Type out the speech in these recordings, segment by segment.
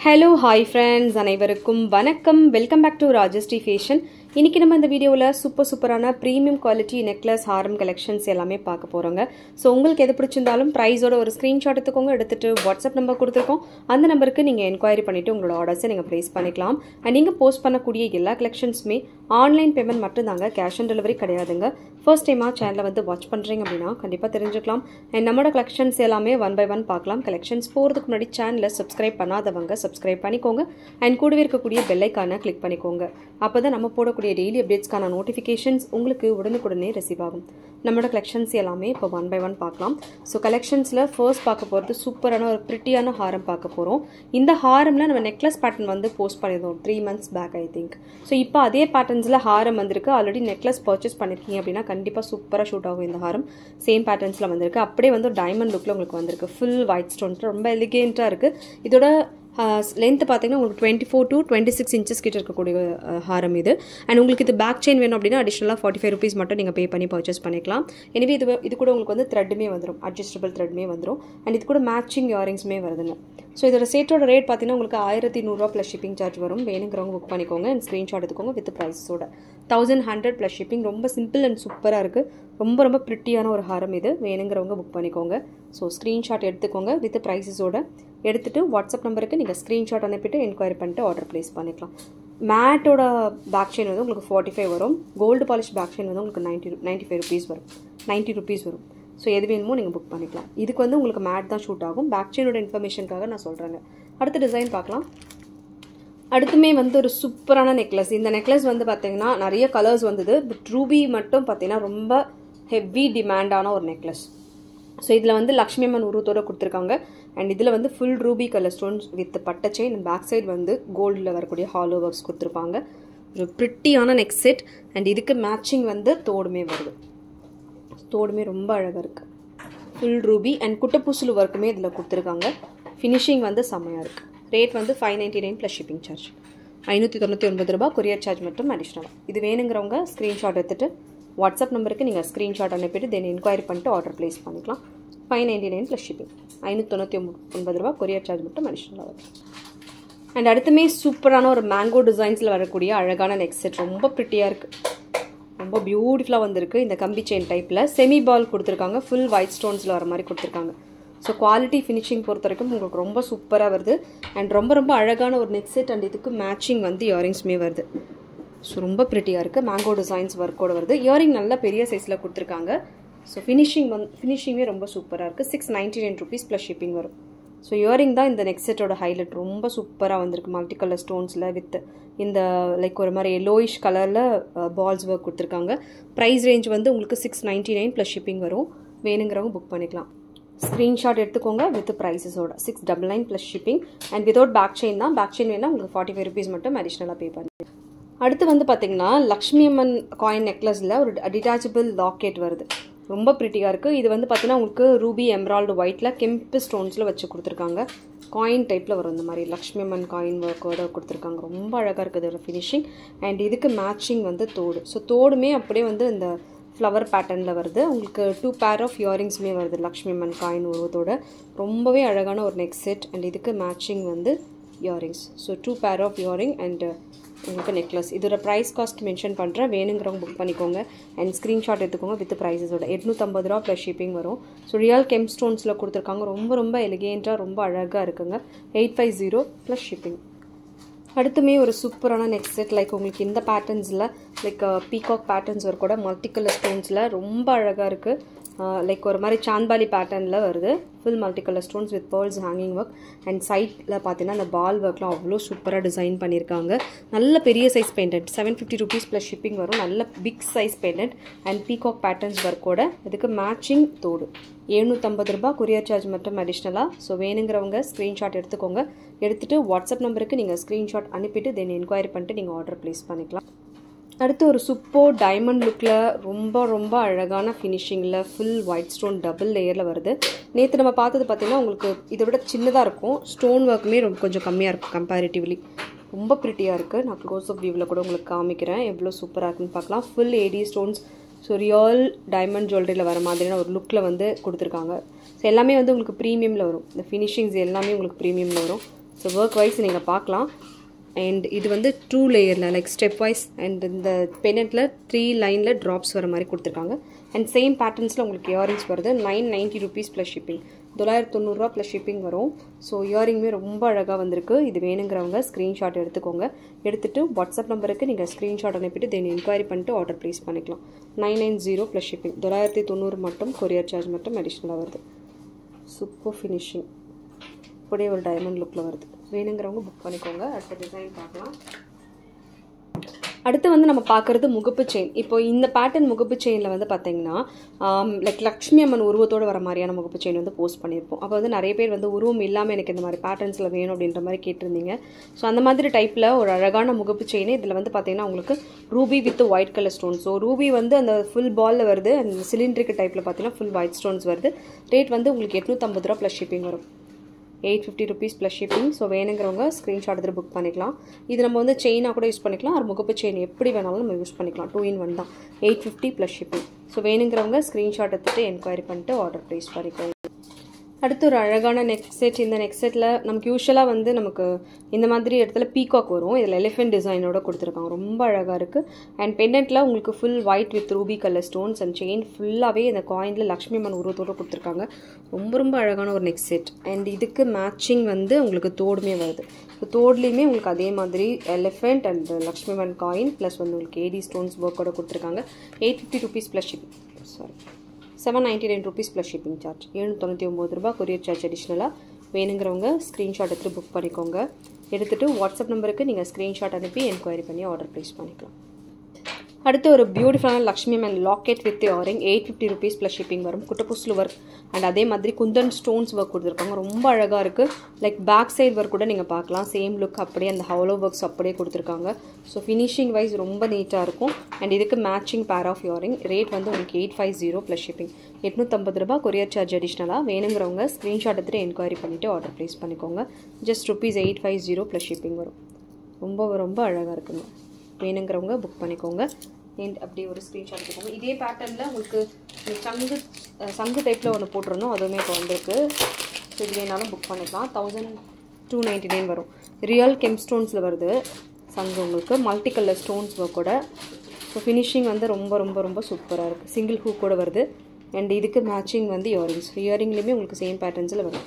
hello hi friends அனைவருக்கும் வணக்கம் welcome back to Rajashree fashion இன்னைக்கு நம்ம இந்த வீடியோவில் சூப்பர் சூப்பரான ப்ரீமியம் குவாலிட்டி நெக்லஸ் ஹாரம் கலெக்ஷன்ஸ் எல்லாமே பார்க்க போகிறோங்க ஸோ உங்களுக்கு எது பிடிச்சிருந்தாலும் ப்ரைஸோட ஒரு ஸ்க்ரீன்ஷாட் எடுத்துக்கோங்க எடுத்துட்டு வாட்ஸ்அப் நம்பர் கொடுத்துருக்கோம் அந்த நம்பருக்கு நீங்கள் என்கொயரி பண்ணிவிட்டு உங்களோட ஆர்டர்ஸை நீங்கள் ப்ளேஸ் பண்ணிக்கலாம் அண்ட் நீங்கள் போஸ்ட் பண்ணக்கூடிய எல்லா கலெக்ஷன்ஸுமே ஆன்லைன் பேமெண்ட் மட்டும்தாங்க கேஷ் ஆன் டெலிவரி கிடையாதுங்க ஃபர்ஸ்ட் டைமாக சேனலை வந்து வாட்ச் பண்ணுறீங்க அப்படின்னா கண்டிப்பாக தெரிஞ்சுக்கலாம் அண்ட் நம்மளோட கலெக்ஷன்ஸ் எல்லாமே ஒன் பை ஒன் பார்க்கலாம் கலெக்ஷன்ஸ் போகிறதுக்கு முன்னாடி சேனலை சப்ஸ்கிரைப் பண்ணாதவங்க சப்ஸ்கிரைப் பண்ணிக்கோங்க அண்ட் கூடவே இருக்கக்கூடிய பெல்லைக்கான கிளிக் பண்ணிக்கோங்க அப்போ தான் நம்ம போடக்கூடிய டெய்லி அப்டேட்ஸ்க்கான நோட்டிஃபிகேஷன்ஸ் உங்களுக்கு உடனுக்குடனே ரிசீவ் ஆகும் நம்மளோட கலெக்ஷன்ஸ் எல்லாமே இப்போ ஒன் பை ஒன் பார்க்கலாம் ஸோ கலெக்ஷன்ஸில் ஃபர்ஸ்ட் பார்க்க போகிறது சூப்பரான ஒரு ப்ரிட்டியான ஹாரம் பார்க்க போகிறோம் இந்த ஹாரமில் நம்ம நெக்லஸ் பேட்டர்ன் வந்து போஸ்ட் பண்ணியிருந்தோம் three months back I think so இப்போ அதே பேட்டர்ன்ஸில் ஹாரம் வந்திருக்கு ஆல்ரெடி நெக்லஸ் பர்ச்சேஸ் பண்ணியிருக்கீங்க அப்படின்னா கண்டிப்பாக சூப்பராக ஷூட் ஆகும் இந்த ஹாரம் சேம் பேட்டர்ன்ஸில் வந்திருக்கு அப்படியே வந்து டைமண்ட் லுக்கில் உங்களுக்கு வந்திருக்கு ஃபுல் ஒயிட் ஸ்டோன்ஸ் ரொம்ப எலிகேண்ட்டாக இருக்குது இதோட லென்த் பார்த்தீங்கன்னா உங்களுக்கு twenty four to twenty six inches கிட்ட இருக்கக்கூடிய ஹாரம் இது அண்ட் உங்களுக்கு இது பேக் செயின் வேணும் அப்படின்னா அடிஷனலாக ஃபார்ட்டி ஃபைவ் ருபீஸ் மட்டும் நீங்கள் பே பண்ணி பர்ச்சேஸ் பண்ணிக்கலாம் எனவே இது இது கூட உங்களுக்கு வந்து த்ரெட்டுமே வந்துடும் அட்ஜஸ்டபிள் த்ரெட்மே வந்துடும் அண்ட் இது கூட மேட்சிங் இயரிங்ஸுமே வருதுங்க ஸோ இதோட சேட்டோட ரேட் பார்த்தீங்கன்னா உங்களுக்கு ஆயிரத்தி நூறுரூவா ப்ளஸ் ஷிப்பிங் சார்ஜ் வரும் வேணுங்கிறவங்க புக் பண்ணிக்கோங்க அண்ட் ஸ்க்ரீன்ஷாட் எடுத்துக்கோங்க வித் ப்ரைஸோட தௌசண்ட் ஹண்ட்ரட் ப்ளஸ் ஷிப்பிங் ரொம்ப சிம்பிள் அண்ட் சூப்பராக இருக்குது ரொம்ப ரொம்ப ப்ரிட்டியான ஒரு ஹாரம் இது வேணுங்கிறவங்க புக் பண்ணிக்கோங்க ஸோ ஸ்க்ரீன்ஷாட் எடுத்துக்கோங்க வித் ப்ரைஸஸோட எடுத்துகிட்டு வாட்ஸ்அப் நம்பருக்கு நீங்கள் ஸ்க்ரீன்ஷாட் அனுப்பிட்டு என்கொயரி பண்ணிட்டு ஆர்டர் ப்ளேஸ் பண்ணிக்கலாம் மேட்டோட பேக் செயின் வந்து உங்களுக்கு ஃபார்ட்டி ஃபைவ் வரும் கோல்டு பாலிஷ் பேக் செயின் வந்து உங்களுக்கு நைன்ட்டி நைன்ட்டி ஃபைவ் ருபீஸ் வரும் நைன்ட்டி ருபீஸ் வரும் ஸோ எது வேணுமோ நீங்கள் புக் பண்ணிக்கலாம் இதுக்கு வந்து உங்களுக்கு மேட் தான் ஷூட் ஆகும் பேக் செயினோட இன்ஃபர்மேஷனுக்காக நான் சொல்கிறேங்க அடுத்த டிசைன் பார்க்கலாம் அடுத்துமே வந்து ஒரு சூப்பரான நெக்லஸ் இந்த நெக்லஸ் வந்து பார்த்தீங்கன்னா நிறைய கலர்ஸ் வந்தது பட் ரூபி மட்டும் பார்த்தீங்கன்னா ரொம்ப ஹெவி டிமாண்டான ஒரு நெக்லஸ் ஸோ இதில் வந்து லக்ஷ்மி அம்மன் உருவத்தோடு கொடுத்துருக்காங்க அண்ட் இதில் வந்து full ruby colour stones with பட்டை செயின் அண்ட் பேக் சைடு வந்து கோல்டில் வரக்கூடிய ஹாலோ ஒர்க்ஸ் கொடுத்துருப்பாங்க ஒரு ப்ரிட்டியான நெக் செட் அண்ட் இதுக்கு மேட்சிங் வந்து தோடுமே வருது தோடுமே ரொம்ப அழகாக இருக்குது ஃபுல் ரூபி அண்ட் குட்டப்பூசுலு ஒர்க்குமே இதில் கொடுத்துருக்காங்க ஃபினிஷிங் வந்து செம்மையாக இருக்குது ரேட் வந்து five ninety nine plus shipping charge ஐநூற்றி தொண்ணூற்றி ஒன்பது ரூபா கொரியர் சார்ஜ் மட்டும் அடிஷ்னலாக இது வேணுங்கிறவங்க ஸ்க்ரீன்ஷாட் எடுத்துகிட்டு வாட்ஸ்அப் நம்பருக்கு நீங்கள் ஸ்க்ரீன்ஷாட் அனுப்பிட்டு தென் என்கொயரி பண்ணிட்டு ஆர்டர் ப்ளேஸ் பண்ணிக்கலாம் five ninety nine plus shipping ஐநூற்றி தொண்ணூற்றி ஒன்பது ரூபா கொரியர் சார்ஜ் மட்டும் அடிஷ்னலாக வரும் அண்ட் அடுத்துமே சூப்பரான ஒரு மேங்கோ டிசைன்ஸில் வரக்கூடிய அழகான நெக் செட் ரொம்ப ப்ரிட்டியாக இருக்குது ரொம்ப பியூட்டிஃபுல்லாக வந்திருக்கு இந்த கம்பி செயின் டைப்பில் செமி பால் கொடுத்துருக்காங்க ஃபுல் ஒயிட் ஸ்டோன்ஸில் வர மாதிரி கொடுத்துருக்காங்க ஸோ குவாலிட்டி ஃபினிஷிங் பொறுத்த வரைக்கும் உங்களுக்கு ரொம்ப சூப்பராக வருது அண்ட் ரொம்ப ரொம்ப அழகான ஒரு நெக் செட் அண்ட் இதுக்கு மேட்சிங் வந்து இயரிங்ஸுமே வருது ஸோ ரொம்ப ப்ரிட்டியாக இருக்குது மேங்கோ டிசைன்ஸ் ஒர்க்கோட வருது இயரிங் நல்ல பெரிய சைஸில் கொடுத்துருக்காங்க ஸோ ஃபினிஷிங் வந்து ஃபினிஷிங்கே ரொம்ப சூப்பராக இருக்குது six ninety nine rupees plus shipping வரும் ஸோ இயரிங் தான் இந்த நெக் செட்டோட ஹைலைட் ரொம்ப சூப்பராக வந்திருக்கு மல்டி கலர் ஸ்டோன்ஸில் வித் இந்த லைக் ஒரு மாதிரி எல்லோயிஷ் கலரில் பால்ஸ் ஒர்க் கொடுத்துருக்காங்க ப்ரைஸ் ரேஞ்ச் வந்து உங்களுக்கு six ninety nine plus shipping வரும் வேணுங்கிறவங்க புக் பண்ணிக்கலாம் ஸ்க்ரீன்ஷாட் எடுத்துக்கோங்க வித் ப்ரைஸஸோட six double nine plus shipping and without back chain தான் பேக் செயின் வேணால் உங்களுக்கு ஃபார்ட்டி ஃபைவ் ருபீஸ் மட்டும் அடிஷ்னலாக பே பண்ணி அடுத்து வந்து பார்த்தீங்கன்னா லக்ஷ்மி அம்மன் காயின் நெக்லஸில் ஒரு டிட்டாச்சபிள் லாக்கெட் வருது ரொம்ப ப்ரிட்டியாக இருக்குது இது வந்து பார்த்தீங்கன்னா உங்களுக்கு ரூபி எம்ரால்டு ஒயிட்டில் கெம்பு ஸ்டோன்ஸில் வச்சு கொடுத்துருக்காங்க காயின் டைப்பில் வரும் இந்த மாதிரி லக்ஷ்மி அம்மன் காயின் ஒர்க்கோட கொடுத்துருக்காங்க ரொம்ப அழகாக இருக்குது இதோட ஃபினிஷிங் அண்ட் இதுக்கு மேட்சிங் வந்து தோடு ஸோ தோடுமே அப்படியே வந்து இந்த ஃப்ளவர் பேட்டர்னில் வருது உங்களுக்கு டூ பேர் ஆஃப் இயரிங்ஸுமே வருது லக்ஷ்மி அம்மன் காயின் உருவத்தோட ரொம்பவே அழகான ஒரு நெக் செட் அண்ட் இதுக்கு மேட்சிங் வந்து earrings so two pair of earring and உங்களுக்கு நெக்லஸ் இதோட ப்ரைஸ் காஸ்ட் மென்ஷன் பண்ணுறேன் வேணுங்கிறவங்க புக் பண்ணிக்கோங்க அண்ட் ஸ்க்ரீன்ஷாட் எடுத்துக்கோங்க வித் ப்ரைஸஸோட எட்நூற்றம்பது ரூபா ப்ளஸ் ஷிப்பிங் வரும் ஸோ ரியல் கெம் ஸ்டோன்ஸில் கொடுத்துருக்காங்க ரொம்ப ரொம்ப எலிகேண்ட்டாக ரொம்ப அழகாக இருக்குங்க eight five zero plus shipping அடுத்துமே ஒரு சூப்பரான நெக்ஸ்ட் செட் லைக் உங்களுக்கு இந்த பேட்டர்ன்ஸில் லைக் பீகாக் பேட்டர்ன்ஸ் ஒரு கூட மல்டி கலர் ஸ்டோன்ஸில் ரொம்ப அழகாக இருக்குது லைக் ஒரு மாதிரி சாந்தாலி பேட்டர்னில் வருது full multi colour stones with pearls hanging work and சைட்டில் பார்த்தீங்கன்னா அந்த பால் ஒர்க்லாம் அவ்வளோ சூப்பராக டிசைன் பண்ணியிருக்காங்க நல்ல பெரிய size painted seven fifty rupees plus shipping வரும் நல்ல big size painted and peacock patterns ஒர்க்கோட இதுக்கு மேட்சிங் தோடு எழுநூற்றம்பது ரூபா கொரியர் சார்ஜ் மட்டும் அடிஷ்னலாக ஸோ வேணுங்கிறவங்க ஸ்க்ரீன்ஷாட் எடுத்துக்கோங்க எடுத்துகிட்டு வாட்ஸ்அப் நம்பருக்கு நீங்கள் ஸ்க்ரீன்ஷாட் அனுப்பிட்டு தென் என்கொயரி பண்ணிட்டு நீங்கள் ஆர்டர் ப்ளேஸ் பண்ணிக்கலாம் அடுத்து ஒரு சூப்போ டைமண்ட் லுக்கில் ரொம்ப ரொம்ப அழகான ஃபினிஷிங்கில் ஃபுல் ஒயிட் ஸ்டோன் டபுள் லேயரில் வருது நேற்று நம்ம பார்த்தது பார்த்திங்கன்னா உங்களுக்கு இதை விட சின்னதாக இருக்கும் ஸ்டோன் ஒர்க்குமே ரொம்ப கொஞ்சம் கம்மியாக இருக்கும் கம்பேரிட்டிவ்லி ரொம்ப ப்ரிட்டியாக இருக்குது நான் க்ளோஸ் அப் வியூவில் கூட உங்களுக்கு காமிக்கிறேன் எவ்வளோ சூப்பராக இருக்குன்னு பார்க்கலாம் full AD stones so real diamond ஜுவல்லரியில் வர மாதிரியான ஒரு லுக்கில் வந்து கொடுத்துருக்காங்க ஸோ எல்லாமே வந்து உங்களுக்கு ப்ரீமியமில் வரும் இந்த ஃபினிஷிங்ஸ் எல்லாமே உங்களுக்கு ப்ரீமியமில் வரும் ஸோ ஒர்க் வைஸ் நீங்கள் பார்க்கலாம் அண்ட் இது வந்து டூ லேயரில் லைக் ஸ்டெப் வைஸ் அண்ட் இந்த பெனட்டில் த்ரீ லைனில் ட்ராப்ஸ் வர மாதிரி கொடுத்துருக்காங்க அண்ட் சேம் பேட்டர்ன்ஸில் உங்களுக்கு இயரிங்ஸ் வருது nine ninety rupees plus shipping தொள்ளாயிரத்தி தொண்ணூறுரூவா ப்ளஸ் ஷிப்பிங் வரும் ஸோ இயரிங்குமே ரொம்ப அழகாக வந்திருக்கு இது வேணுங்கிறவங்க ஸ்க்ரீன்ஷாட் எடுத்துக்கோங்க எடுத்துகிட்டு வாட்ஸ்அப் நம்பருக்கு நீங்கள் ஸ்க்ரீன்ஷாட் அனுப்பிட்டு தென் என்கொயரி பண்ணிட்டு ஆர்டர் ப்ளேஸ் பண்ணிக்கலாம் nine nine zero plus shipping தொள்ளாயிரத்தி தொண்ணூறு மட்டும் கொரியர் சார்ஜ் மட்டும் அடிஷ்னலாக வருது சூப்பர் ஃபினிஷிங் இப்படியே ஒரு டைமண்ட் லுக்கில் வருது வேணுங்கிறவங்க புக் பண்ணிக்கோங்க அடுத்த டிசைன் பார்க்கலாம் அடுத்து வந்து நம்ம பார்க்குறது முகப்பு செயின் இப்போ இந்த பேட்டர்ன் முகப்பு செயினில் வந்து பார்த்தீங்கன்னா லைக் லக்ஷ்மி அம்மன் உருவத்தோடு வர மாதிரியான முகப்பு செயின் வந்து போஸ்ட் பண்ணியிருப்போம் அப்போ வந்து நிறைய பேர் வந்து உருவம் இல்லாமல் எனக்கு இந்த மாதிரி பேட்டர்ன்ஸில் வேணும் அப்படின்ற மாதிரி கேட்டிருந்தீங்க ஸோ அந்த மாதிரி டைப்பில் ஒரு அழகான முகப்பு செயின் இதில் வந்து பார்த்தீங்கன்னா உங்களுக்கு ruby with white colour stone so ruby வந்து அந்த ஃபுல் பாலில் வருது அந்த சிலிண்ட்ரிக் டைப்பில் பார்த்தீங்கன்னா ஃபுல் ஒயிட் ஸ்டோன்ஸ் வருது ரேட் வந்து உங்களுக்கு எட்நூற்றம்பது ரூபா ப்ளஸ் ஷிப்பிங் வரும் eight fifty rupees plus shipping so வேணுங்கிறவங்க ஸ்க்ரீன்ஷாட் எடுத்து புக் பண்ணிக்கலாம் இது நம்ம வந்து செயினாக கூட யூஸ் பண்ணிக்கலாம் அது முகப்பு செயின் எப்படி வேணாலும் நம்ம யூஸ் பண்ணிக்கலாம் டூ இன் ஒன் தான் eight fifty plus shipping so வேணுங்கிறவங்க ஸ்க்ரீன்ஷாட் எடுத்துகிட்டு என்கொயரி பண்ணிட்டு ஆர்டர் ப்ளேஸ் பண்ணிக்கோங்க அடுத்து ஒரு அழகான நெக் செட் இந்த நெக் செட்டில் நமக்கு யூஸ்வலாக வந்து நமக்கு இந்த மாதிரி இடத்துல பீகாக் வரும் இதில் எலிஃபென்ட் டிசைனோட கொடுத்துருக்காங்க ரொம்ப அழகாக இருக்குது அண்ட் பெண்டன்ட்டில் உங்களுக்கு full white with ruby colour stones and chain ஃபுல்லாகவே இந்த காயினில் லக்ஷ்மி அம்மன் உருவத்தோடு கொடுத்துருக்காங்க ரொம்ப ரொம்ப அழகான ஒரு நெக் செட் அண்ட் இதுக்கு மேட்சிங் வந்து உங்களுக்கு தோடுமே வருது ஸோ தோட்லேயுமே உங்களுக்கு அதே மாதிரி elephant and Lakshmi Amman coin plus வந்து உங்களுக்கு ஏடி ஸ்டோன்ஸ் ஒர்க்கோட கொடுத்துருக்காங்க eight fifty rupees plus shipping sorry seven ninety nine rupees plus shipping charge எழுநூற்றி ஒம்பது ரூபா கொரியர் சார்ஜ் அடிஷ்னலாக வேணுங்கிறவங்க ஸ்க்ரீன்ஷாட் எடுத்து புக் பண்ணிக்கோங்க எடுத்துகிட்டு வாட்ஸ்அப் நம்பருக்கு நீங்கள் ஸ்க்ரீன்ஷாட் அனுப்பி என்கொயரி பண்ணி ஆர்டர் ப்ளேஸ் பண்ணிக்கலாம் அடுத்து ஒரு பியூட்டிஃபுல்லான லக்ஷ்மி மேன் locket with earring eight fifty rupees plus shipping வரும் குட்டப்புஸ்ல ஒர்க் அண்ட் அதே மாதிரி குந்தன் ஸ்டோன்ஸ் ஒர்க் கொடுத்துருக்காங்க ரொம்ப அழகாக இருக்குது லைக் பேக் சைடு ஒர்க் கூட நீங்கள் பார்க்கலாம் சேம் லுக் அப்படியே அந்த ஹவுலோ ஒர்க்ஸ் அப்படியே கொடுத்துருக்காங்க ஸோ ஃபினிஷிங் வைஸ் ரொம்ப நீட்டாக இருக்கும் அண்ட் இதுக்கு மேட்சிங் பேர் ஆஃப் இயரிங் ரேட் வந்து உங்களுக்கு eight five zero plus shipping எட்நூற்றம்பது ரூபா கொரியர் சார்ஜ் அடிஷ்னலாக வேணுங்கிறவங்க ஸ்க்ரீன்ஷாட் எடுத்துகிட்டு என்கொயரி பண்ணிவிட்டு ஆர்டர் ப்ளேஸ் பண்ணிக்கோங்க just rupees eight five zero plus shipping வரும் ரொம்ப ரொம்ப அழகாக இருக்குங்க வேணுங்கிறவங்க புக் பண்ணிக்கோங்க அண்ட் அப்படி ஒரு ஸ்க்ரீன்ஷாட் எடுத்துக்கோங்க இதே பேட்டர்னில் உங்களுக்கு இந்த சங்கு சங்கு டைப்பில் ஒன்று போட்டிருந்தோம் அதுவுமே இப்போ வந்திருக்கு ஸோ இது வேணாலும் புக் பண்ணிக்கலாம் தௌசண்ட் டூ நைன்ட்டி நைன் வரும் ரியல் கெம் ஸ்டோன்ஸில் வருது சங்கு உங்களுக்கு மல்டி கலர் ஸ்டோன்ஸ் ஒர்க்கோட ஸோ ஃபினிஷிங் வந்து ரொம்ப ரொம்ப ரொம்ப சூப்பராக இருக்குது சிங்கிள் ஹூ கூட வருது அண்ட் இதுக்கு மேட்சிங் வந்து இயரிங்ஸ் இயரிங்லேயுமே உங்களுக்கு சேம் பேட்டர்ன்ஸில் வரும்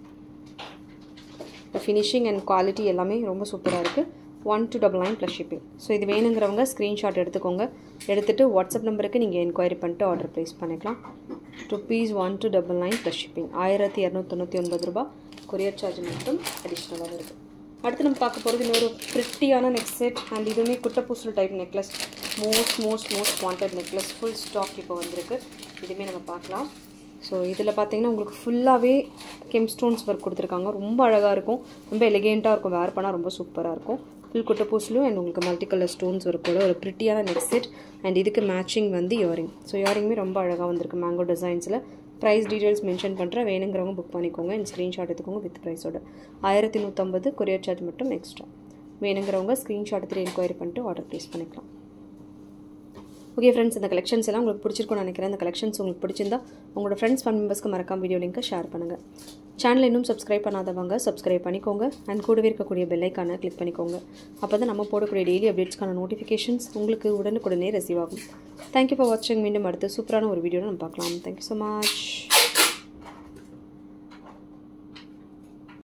ஃபினிஷிங் அண்ட் குவாலிட்டி எல்லாமே ரொம்ப சூப்பராக இருக்குது one two double nine plus shipping so இது வேணுங்கிறவங்க ஸ்க்ரீன்ஷாட் எடுத்துக்கோங்க எடுத்துகிட்டு வாட்ஸ்அப் நம்பருக்கு நீங்கள் என்கொயரி பண்ணிட்டு ஆர்டர் ப்ளேஸ் பண்ணிக்கலாம் rupees one two double nine plus shipping ஆயிரத்தி இரநூத்தொண்ணூற்றி ஒன்பது ரூபா கொரியர் சார்ஜ் மட்டும் அடிஷ்னலாக வருது அடுத்து நம்ம பார்க்க போகிறது இன்னொரு ப்ரிட்டியான நெக் செட் அண்ட் இதுவுமே குட்டப்பூசல் type necklace most most most wanted necklace full stock இப்போ வந்திருக்கு இதுவுமே நம்ம பார்க்கலாம் ஸோ இதில் பார்த்தீங்கன்னா உங்களுக்கு ஃபுல்லாகவே கெம் ஸ்டோன்ஸ் ஒர்க் கொடுத்துருக்காங்க ரொம்ப அழகாக இருக்கும் ரொம்ப எலிகெண்ட்டாக இருக்கும் வேர் பண்ணால் ரொம்ப சூப்பராக இருக்கும் ஃபுல் குட்டப்பூஸ்லையும் அண்ட் உங்களுக்கு மல்டி கலர் ஸ்டோன்ஸ் ஒர்க்கோட ஒரு ப்ரிட்டியான நெக் செட் அண்ட் இதுக்கு மேட்சிங் வந்து இயரிங் ஸோ இயரிங்குமே ரொம்ப அழகாக வந்திருக்கு மேங்கோ டிசைன்ஸில் ப்ரைஸ் டீட்டெயில்ஸ் மென்ஷன் பண்ணுறேன் வேணுங்கிறவங்க புக் பண்ணிக்கோங்க அண்ட் ஸ்க்ரீன்ஷாட் எடுத்துக்கோங்க வித் ப்ரைஸோட ஆயிரத்தி நூற்றம்பது கொரியர் சார்ஜ் மட்டும் எக்ஸ்ட்ரா வேணுங்கிறவங்க ஸ்க்ரீன்ஷாட் எடுத்துகிட்டு என்கொயரி பண்ணிட்டு ஆர்டர் ப்ளேஸ் பண்ணிக்கலாம் ஓகே ஃப்ரெண்ட்ஸ் இந்த கலெக்ஷன்ஸ் எல்லாம் உங்களுக்கு பிடிச்சிருக்கும்னு நினைக்கிறேன் இந்த கலெக்ஷன்ஸ் உங்களுக்கு பிடிச்சிருந்தா உங்களோட ஃப்ரெண்ட்ஸ் ஃபன் மெம்பர்ஸ்க்கு மறக்காம வீடியோ லிங்க்கை ஷேர் பண்ணுங்கள் சேனல் இன்னும் சப்ஸ்கிரைப் பண்ணாதவங்க சப்ஸ்கிரைப் பண்ணிக்கோங்க அண்ட் கூடவே இருக்கக்கூடிய பெல்லைக்கான கிளிக் பண்ணிக்கோங்க அப்போ தான் நம்ம போடக்கூடிய டெய்லி அப்டேட்ஸ்க்கான நோட்டிஃபிகேஷன்ஸ் உங்களுக்கு உடனுக்குடனே ரிசீவ் ஆகும் தேங்க்யூ ஃபார் வாட்சிங் மீண்டும் அடுத்து சூப்பரான ஒரு வீடியோ நம்ம பார்க்கலாம் தேங்க்யூ ஸோ மச்